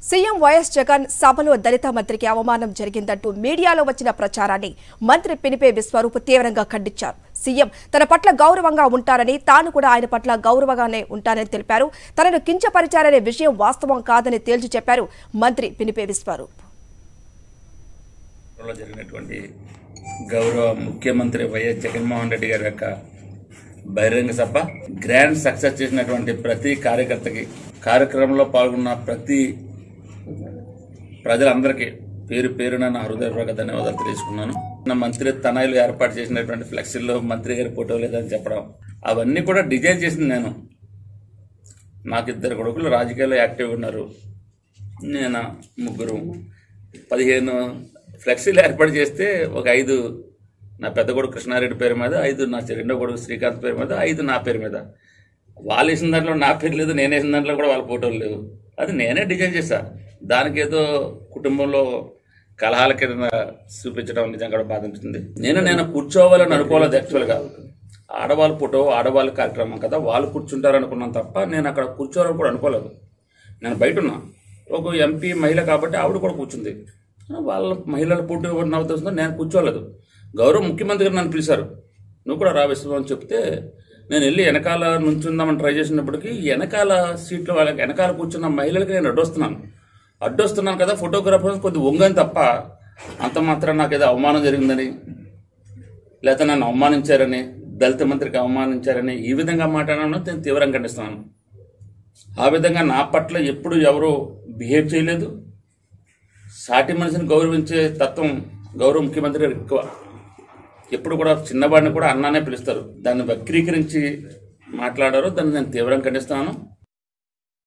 CM YS Jagan సభలో దళిత మంత్రికి అవమానం జరిగిందంటూ మీడియాలో వచ్చిన ప్రచారాన్ని మంత్రి పినిపే విశ్వరూప్ తీవ్రంగా ఖండించారు సీఎం తన పట్ల గౌరవంగా ఉంటారని తాను కూడా ఆయన పట్ల గౌరవంగానే ఉంటానని తెలిపారు తనను కించపరిచారనే విషయం వాస్తవం కాదని తేల్చి చెప్పారు మంత్రి పినిపే విశ్వరూప్ లో జరిగినటువంటి గౌరవ ముఖ్యమంత్రి వైఎస్ జగన్మోహన్ రెడ్డి గారి యొక్క బహిరంగ సభ గ్రాండ్ సక్సెస్ చేసినటువంటి ప్రతి కార్యకర్తకి కార్యక్రమంలో పాల్గొన్న ప్రతి ప్రజలందరికీ పేరు పేరున నా హృదయపూర్వక ధన్యవాదాలు తెలియజేసుకున్నాను నా మంత్రి తనయులు ఏర్పాటు చేసినటువంటి ఫ్లెక్సీల్లో మంత్రి గారి ఫోటో లేదని చెప్పడం అవన్నీ కూడా డిజైన్ చేసింది నేను నాకు ఇద్దరు కొడుకులు రాజకీయాల్లో యాక్టివ్గా ఉన్నారు నేను ముగ్గురు పదిహేను ఫ్లెక్సీలు ఏర్పాటు చేస్తే ఒక ఐదు నా పెద్ద కొడుకు కృష్ణారెడ్డి పేరు మీద ఐదు నా రెండో కొడుకు శ్రీకాంత్ పేరు మీద ఐదు నా పేరు మీద వాళ్ళు వేసిన దాంట్లో నా పేరు లేదు నేను వేసిన దాంట్లో కూడా వాళ్ళ ఫోటోలు లేవు అది నేనే డిజైన్ చేశా దానికి ఏదో కుటుంబంలో కలహాల కింద చూపించడం నిజంగా కూడా బాధ అనిపిస్తుంది నేను నేను కూర్చోవాలని అనుకోలేదు యాక్చువల్గా ఆడవాళ్ళ ఫోటో ఆడవాళ్ళ కార్యక్రమం కదా వాళ్ళు కూర్చుంటారు అనుకున్నాను తప్ప నేను అక్కడ కూర్చోవాలని కూడా అనుకోలేదు నేను బయట ఉన్నా ఒక ఎంపీ మహిళ కాబట్టి ఆవిడ కూడా కూర్చుంది వాళ్ళ మహిళల పుట్టి నవ్వుతుందో నేను కూర్చోలేదు గౌరవ ముఖ్యమంత్రి గారు నన్ను పిలిచారు నువ్వు కూడా రా విశ్వం అని చెప్తే నేను వెళ్ళి వెనకాల నుంచుందామని ట్రై చేసినప్పటికీ వెనకాల సీట్లో వాళ్ళకి వెనకాల కూర్చున్న మహిళలకి నేను అడ్డొస్తున్నాను అడ్డొస్తున్నాను కదా ఫోటోగ్రాఫర్ కొద్ది వంగని తప్ప అంత మాత్రం నాకు ఏదో అవమానం జరిగిందని లేకపోతే నన్ను అవమానించారని దళిత మంత్రికి అవమానించారని ఈ విధంగా మాట్లాడడం నేను తీవ్రంగా ఖండిస్తున్నాను ఆ విధంగా నా పట్ల ఎప్పుడు ఎవరు బిహేవ్ చేయలేదు సాటి మనిషిని గౌరవించే తత్వం గౌరవ ముఖ్యమంత్రి గారు ఎక్కువ ఎప్పుడు కూడా చిన్నవాడిని కూడా అన్నానే పిలుస్తారు దాన్ని వక్రీకరించి మాట్లాడారో దాన్ని నేను తీవ్రంగా ఖండిస్తున్నాను